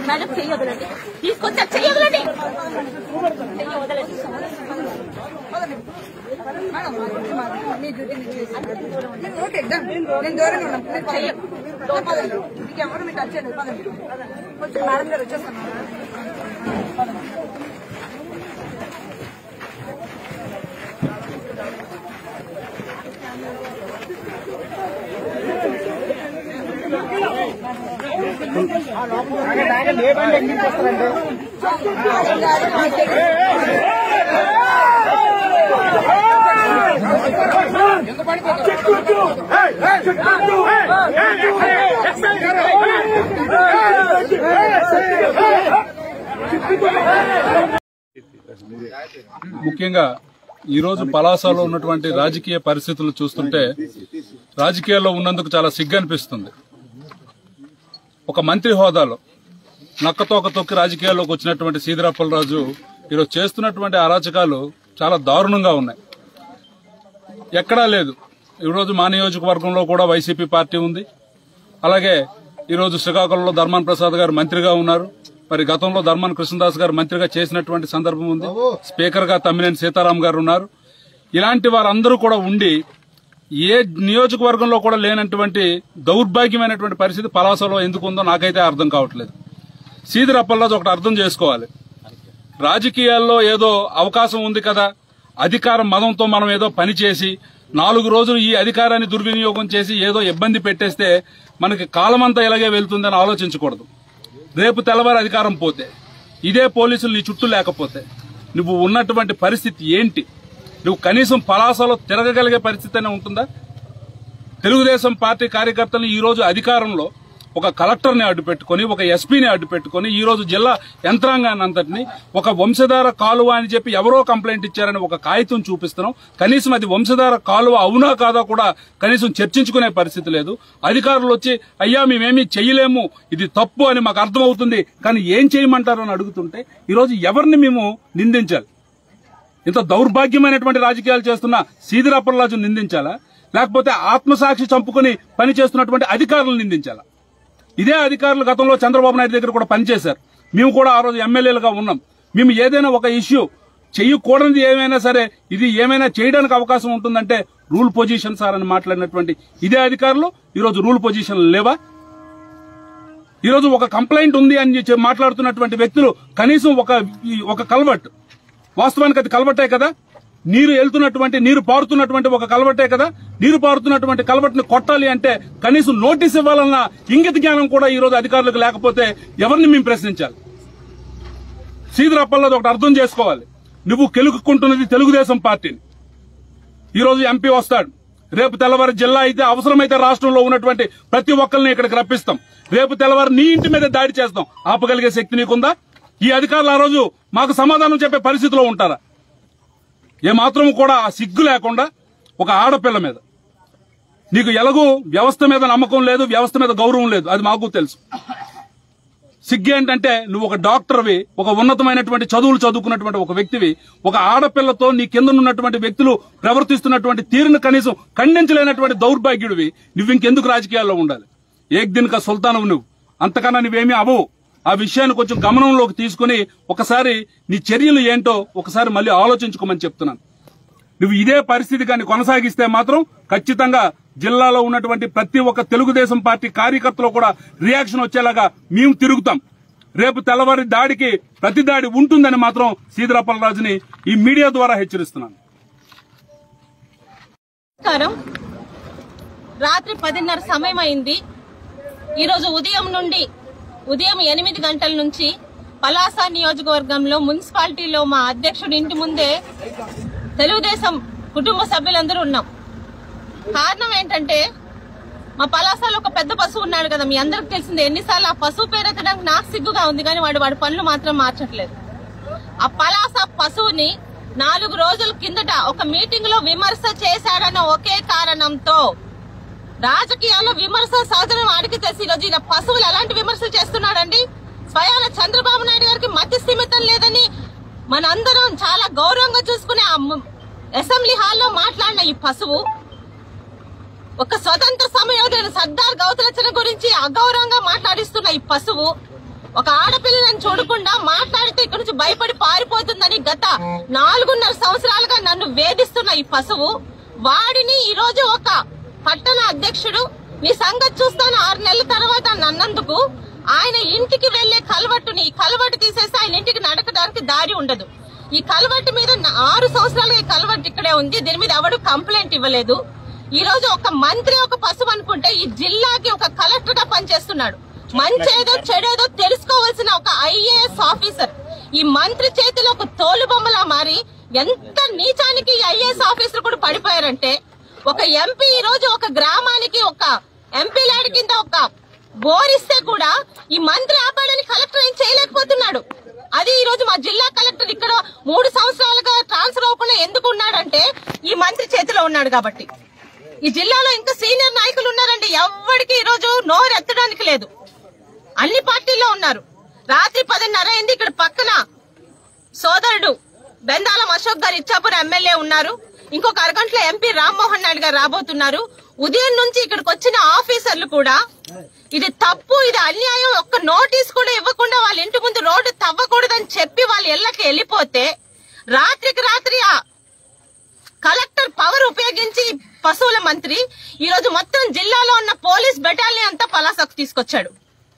Madam చెయ్యి వదలండి తీసుకొచ్చా చెయ్యి వదలండి చెయ్యి వదలండి ఓకే డన్ నేను దూరంగా ఉన్నాను నేను చెయ్యి పదండి మీకు ఎవరు మీకు టచ్ చేయలేదు పదండి కొంచెం మేడం గారు వచ్చేస్తాను ముఖ్యంగా ఈరోజు పలాసలో ఉన్నటువంటి రాజకీయ పరిస్థితులు చూస్తుంటే రాజకీయాల్లో ఉన్నందుకు చాలా సిగ్గు అనిపిస్తుంది ఒక మంత్రి హోదాలో నక్కతోక తొక్కి రాజకీయాల్లోకి వచ్చినటువంటి సీదిరప్పలరాజు ఈరోజు చేస్తున్నటువంటి అరాచకాలు చాలా దారుణంగా ఉన్నాయి ఎక్కడా లేదు ఈరోజు మా నియోజకవర్గంలో కూడా వైసీపీ పార్టీ ఉంది అలాగే ఈరోజు శ్రీకాకుళంలో ధర్మాన్ ప్రసాద్ గారు మంత్రిగా ఉన్నారు మరి గతంలో ధర్మాన్ కృష్ణదాస్ గారు మంత్రిగా చేసినటువంటి సందర్భం ఉంది స్పీకర్ గా తమ్మినేని సీతారాం గారు ఉన్నారు ఇలాంటి వారందరూ కూడా ఉండి ఏ నియోజకవర్గంలో కూడా లేనటువంటి దౌర్భాగ్యమైనటువంటి పరిస్థితి పలాసలో ఎందుకు ఉందో నాకైతే అర్థం కావట్లేదు సీదిరప్పల్లాజ్ ఒకటి అర్థం చేసుకోవాలి రాజకీయాల్లో ఏదో అవకాశం ఉంది కదా అధికారం మదంతో మనం ఏదో పని చేసి నాలుగు రోజులు ఈ అధికారాన్ని దుర్వినియోగం చేసి ఏదో ఇబ్బంది పెట్టేస్తే మనకి కాలమంతా ఇలాగే వెళ్తుందని ఆలోచించకూడదు రేపు తెల్లవారు అధికారం పోతే ఇదే పోలీసులు నీ చుట్టూ లేకపోతే నువ్వు ఉన్నటువంటి పరిస్థితి ఏంటి నువ్వు కనీసం పలాసలో తిరగగలిగే పరిస్థితి అయినా ఉంటుందా తెలుగుదేశం పార్టీ కార్యకర్తలు ఈ రోజు అధికారంలో ఒక కలెక్టర్ని అడ్డు పెట్టుకుని ఒక ఎస్పీని అడ్డు పెట్టుకుని ఈ రోజు జిల్లా యంత్రాంగాన్ని అంతటిని ఒక వంశధార కాలువ అని చెప్పి ఎవరో కంప్లైంట్ ఇచ్చారని ఒక కాగితం చూపిస్తున్నాం కనీసం అది వంశధార కాలువ అవునా కాదా కూడా కనీసం చర్చించుకునే పరిస్థితి లేదు అధికారులు వచ్చి అయ్యా మేమేమీ చెయ్యలేము ఇది తప్పు అని మాకు అర్థమవుతుంది కానీ ఏం చేయమంటారు అని అడుగుతుంటే ఈ రోజు ఎవరిని మేము నిందించాలి ఇంత దౌర్భాగ్యమైనటువంటి రాజకీయాలు చేస్తున్న సీదిరాపర్లాజు నిందించాలా లేకపోతే ఆత్మసాక్షి చంపుకుని పని చేస్తున్నటువంటి అధికారులను నిందించాలా ఇదే అధికారులు గతంలో చంద్రబాబు నాయుడు దగ్గర కూడా పనిచేశారు మేము కూడా ఆ రోజు ఎమ్మెల్యేలుగా ఉన్నాం మేము ఏదైనా ఒక ఇష్యూ చెయ్యకూడనిది ఏమైనా సరే ఇది ఏమైనా చేయడానికి అవకాశం ఉంటుందంటే రూల్ పొజిషన్ సార్ అని మాట్లాడినటువంటి ఇదే అధికారులు ఈరోజు రూల్ పొజిషన్ లేవా ఈరోజు ఒక కంప్లైంట్ ఉంది అని చెప్పి మాట్లాడుతున్నటువంటి వ్యక్తులు కనీసం ఒక ఈ- ఒక కల్వర్ట్ వాస్తవానికి అది కల్వట్టే కదా నీరు వెళ్తున్నటువంటి నీరు పారుతున్నటువంటి ఒక కలవట్టే కదా నీరు పారుతున్నటువంటి కలవట్ని కొట్టాలి అంటే కనీసం నోటీస్ ఇవ్వాలన్న ఇంగిత జ్ఞానం కూడా ఈ రోజు అధికారులకు లేకపోతే ఎవరిని మేము ప్రశ్నించాలి సీదిరప్పల్లో ఒకటి అర్థం చేసుకోవాలి నువ్వు కెలుక్కుంటున్నది తెలుగుదేశం పార్టీని ఈ రోజు ఎంపీ వస్తాడు రేపు తెల్లవారు జిల్లా అయితే అవసరమైతే రాష్ట్రంలో ఉన్నటువంటి ప్రతి ఒక్కరిని ఇక్కడికి రప్పిస్తాం రేపు తెల్లవారు నీ ఇంటి మీద దాడి చేస్తాం ఆపగలిగే శక్తి నీకుందా ఈ అధికారులు ఆ రోజు మాకు సమాధానం చెప్పే పరిస్థితిలో ఉంటారా ఏమాత్రం కూడా ఆ సిగ్గు లేకుండా ఒక ఆడపిల్ల మీద నీకు ఎలాగూ వ్యవస్థ మీద నమ్మకం లేదు వ్యవస్థ మీద గౌరవం లేదు అది మాకు తెలుసు సిగ్గు ఏంటంటే నువ్వు ఒక డాక్టర్వి ఒక ఉన్నతమైనటువంటి చదువులు చదువుకున్నటువంటి ఒక వ్యక్తివి ఒక ఆడపిల్లతో నీ కింద ఉన్నటువంటి వ్యక్తులు ప్రవర్తిస్తున్నటువంటి తీరును కనీసం ఖండించలేనటువంటి దౌర్భాగ్యుడివి నువ్వు ఇంకెందుకు రాజకీయాల్లో ఉండాలి ఏక్ దిన్ కా సుల్తానవు నువ్వు అంతకన్నా నువ్వేమీ అవ్వవు ఆ విషయాన్ని కొంచెం గమనంలోకి తీసుకుని ఒకసారి నీ చర్యలు ఏంటో ఒకసారి మళ్ళీ ఆలోచించుకోమని చెప్తున్నాను నువ్వు ఇదే పరిస్థితి కానీ కొనసాగిస్తే మాత్రం ఖచ్చితంగా జిల్లాలో ఉన్నటువంటి ప్రతి ఒక్క తెలుగుదేశం పార్టీ కార్యకర్తలు కూడా రియాక్షన్ వచ్చేలాగా మేము తిరుగుతాం రేపు తెల్లవారి దాడికి ప్రతి దాడి ఉంటుందని మాత్రం సీదిరాపల్లరాజుని ఈ మీడియా ద్వారా హెచ్చరిస్తున్నాను నమస్కారం రాత్రి పదిన్నర సమయం అయింది ఈరోజు ఉదయం నుండి ఉదయం ఎనిమిది గంటల నుంచి పలాస నియోజకవర్గంలో మున్సిపాలిటీలో మా అధ్యక్షుడి ఇంటి ముందే తెలుగుదేశం కుటుంబ సభ్యులందరూ ఉన్నాం కారణం ఏంటంటే మా పలాసలో ఒక పెద్ద పశువు ఉన్నాడు కదా మీ అందరికి తెలిసిందే ఎన్నిసార్లు ఆ పశువు పేరు ఎత్తడానికి నాకు సిగ్గుగా ఉంది కానీ వాడు వాడి పనులు మాత్రం మార్చట్లేదు ఆ పలాస పశువుని నాలుగు రోజుల కిందట ఒక మీటింగ్ లో విమర్శ చేశాడన్న ఒకే కారణంతో రాజకీయాల్లో విమర్శ సోదరం వాడికి తెలిసి ఈరోజు ఈయన పశువులు ఎలాంటి విమర్శలు చేస్తున్నాడండి స్వయాన చంద్రబాబు నాయుడు గారికి మతి స్థిమితం లేదని మనందరం చాలా గౌరవంగా చూసుకునే ఆ ము- అసెంబ్లీ హాల్లో మాట్లాడిన ఈ పశువు ఒక స్వతంత్ర సమయోధుడు సర్దార్ గౌతలచన గురించి అగౌరవంగా మాట్లాడిస్తున్న ఈ పశువు ఒక ఆడపిల్లని చూడకుండా మాట్లాడితే ఇక్కడ నుంచి భయపడి పారిపోతుందని గత నాలుగున్నర సంవత్సరాలుగా నన్ను వేధిస్తున్న ఈ పశువు వాడిని ఈ రోజు ఒక పట్టణ అధ్యక్షుడు నీ సంగతి చూస్తాను ఆరు నెలల తర్వాత అని అన్నందుకు ఆయన ఇంటికి వెళ్లే కలవట్టుని ఈ కలవట్టు తీసేసి ఆయన ఇంటికి నడకడానికి దారి ఉండదు ఈ కలవట్టు మీద నా- ఆరు సంవత్సరాలుగా ఈ కలవట్టు ఇక్కడే ఉంది దీని మీద ఎవడు కంప్లైంట్ ఇవ్వలేదు ఈ రోజు ఒక మంత్రి ఒక పశువు అనుకుంటే ఈ జిల్లాకి ఒక కలెక్టర్ గా పనిచేస్తున్నాడు మంచేదో చెడేదో తెలుసుకోవాల్సిన ఒక ఐఏఎస్ ఆఫీసర్ ఈ మంత్రి చేతిలో ఒక తోలుబొమ్మలా మారి ఎంత నీచానికి ఈ ఐఏఎస్ ఆఫీసర్ కూడా పడిపోయారంటే ఒక ఎంపీ ఈ రోజు ఒక గ్రామానికి ఒక ఎంపీ ల్యాడ్ కింద ఒక బోరిస్తే కూడా ఈ మంత్రి ఆపాడని కలెక్టర్ ఏం చేయలేకపోతున్నాడు అది ఈ రోజు మా జిల్లా కలెక్టర్ ఇక్కడ మూడు సంవత్సరాలుగా ట్రాన్స్ఫర్ అవ్వకుండా ఎందుకు ఉన్నాడంటే ఈ మంత్రి చేతిలో ఉన్నాడు కాబట్టి ఈ జిల్లాలో ఇంకా సీనియర్ నాయకులు ఉన్నారండి ఎవ్వడికి ఈ రోజు నోరు ఎత్తడానికి లేదు అన్ని పార్టీల్లో ఉన్నారు రాత్రి పదిన్నర అయింది ఇక్కడ పక్కన సోదరుడు బెందాలం అశోక్ గారు ఇచ్చాపురం ఎమ్మెల్యే ఉన్నారు ఇంకొక అరగంటలో ఎంపీ రామ్మోహన్ నాయుడు గారు రాబోతున్నారు ఉదయం నుంచి ఇక్కడికి వచ్చిన ఆఫీసర్లు కూడా ఇది తప్పు ఇది అన్యాయం ఒక్క నోటీస్ కూడా ఇవ్వకుండా వాళ్ళ ఇంటి ముందు రోడ్డు తవ్వకూడదని చెప్పి వాళ్ళ ఇళ్లకి వెళ్ళిపోతే రాత్రికి రాత్రి ఆ కలెక్టర్ పవర్ ఉపయోగించి పశువుల మంత్రి ఈ రోజు మొత్తం జిల్లాలో ఉన్న పోలీస్ బెటాలియన్ అంతా పలాసకు తీసుకొచ్చాడు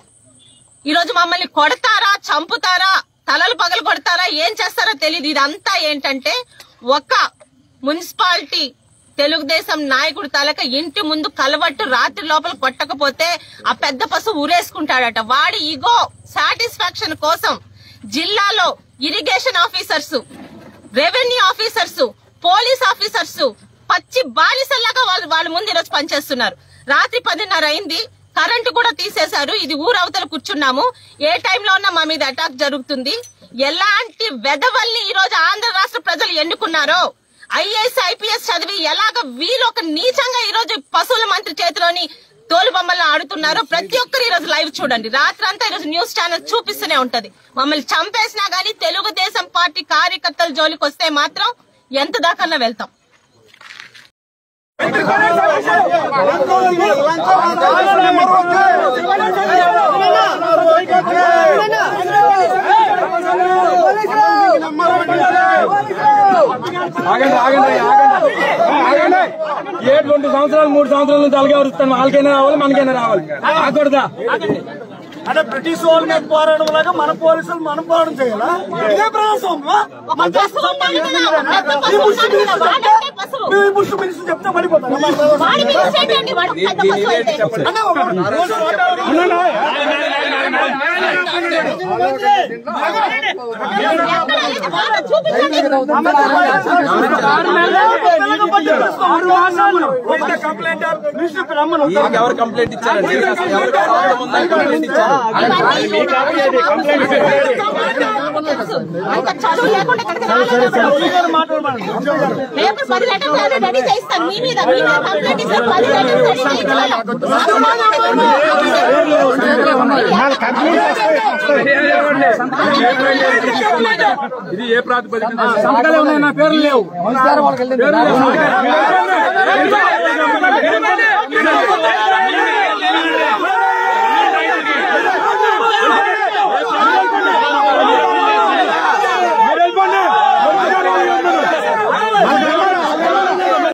ఈ రోజు మమ్మల్ని కొడతారా చంపుతారా తలలు పగలు కొడతారా ఏం చేస్తారో తెలియదు ఇదంతా ఏంటంటే ఒక మున్సిపాలిటీ తెలుగుదేశం నాయకుడు తలక ఇంటి ముందు కలవట్టు రాత్రి లోపల కొట్టకపోతే ఆ పెద్ద పశువు ఊరేసుకుంటాడట వాడి ఈగో సాటిస్ఫాక్షన్ కోసం జిల్లాలో irrigation officers revenue officers police officers పచ్చి బాలిసల్లాగా వాళ్ళు వాళ్ళ ముందు ఈరోజు పనిచేస్తున్నారు రాత్రి పదిన్నర అయింది కరెంటు కూడా తీసేశారు ఇది ఊరవతల కూర్చున్నాము ఏ టైంలో ఉన్నా మా మీద అటాక్ జరుగుతుంది ఎలాంటి వెధవల్ని ఈ రోజు ఆంధ్ర రాష్ట్ర ప్రజలు ఎన్నుకున్నారో ఐఏఎస్ ఐపీఎస్ చదివి ఎలాగ వీళ్ళు ఒక నీచంగా ఈ రోజు పశువుల మంత్రి చేతిలోని తోలు బొమ్మలను ఆడుతున్నారో ప్రతి ఒక్కరు ఈ రోజు లైవ్ చూడండి రాత్రంతా ఈ రోజు న్యూస్ ఛానల్ చూపిస్తూనే ఉంటది మమ్మల్ని చంపేసినా గానీ తెలుగుదేశం పార్టీ కార్యకర్తల జోలికి వస్తే మాత్రం ఎంత దాకా వెళ్తాం ఆగండి ఆగండి ఆగండి ఆగండి ఏ రెండు సంవత్సరాలు మూడు సంవత్సరాల నుంచి అలాగే వరుస్తాను వాళ్ళకైనా రావాలి మనకైనా రావాలి ఆకూడదా అంటే బ్రిటిష్ వాళ్ళ మీద పోరాడడం లాగా మన పోలీసులు మనం పోరాటం చేయాలా ఇదే ప్రజాస్వామ్యం ఒక పశువు ఉండాలి కదా, ఒక పెద్ద పశువు ఉండాలి కదా, వాడంటే పశువు. మీ బుష్ మినిస్టర్ చెప్తే పడిపోతారు వాడి మీద చేయండి, వాడు పెద్ద పశువు అయితే. ఎక్కడ ఇది బాగా చూపించండి. కంప్లైంట్ మినిస్టర్ రమ్మను ఎవరు కంప్లైంట్ ఇచ్చారండి ఎవరు ప్రాబ్లం ఉందని కంప్లైంట్ ఇచ్చారు అంత చదువు లేకుండా ఇక్కడికి రాలేదు. రేపు పది లెటర్లు అదే రెడీ చేయిస్తాను మీ మీద మీ మీద కంప్లైంట్ ఇస్తే పది లెటర్లు రెడీ చేయించాలి. ఇది ఏ ప్రాతిపదికన సంతకాలు ఉన్నాయి నా పేర్లు లేవు పేర్లు లేవు.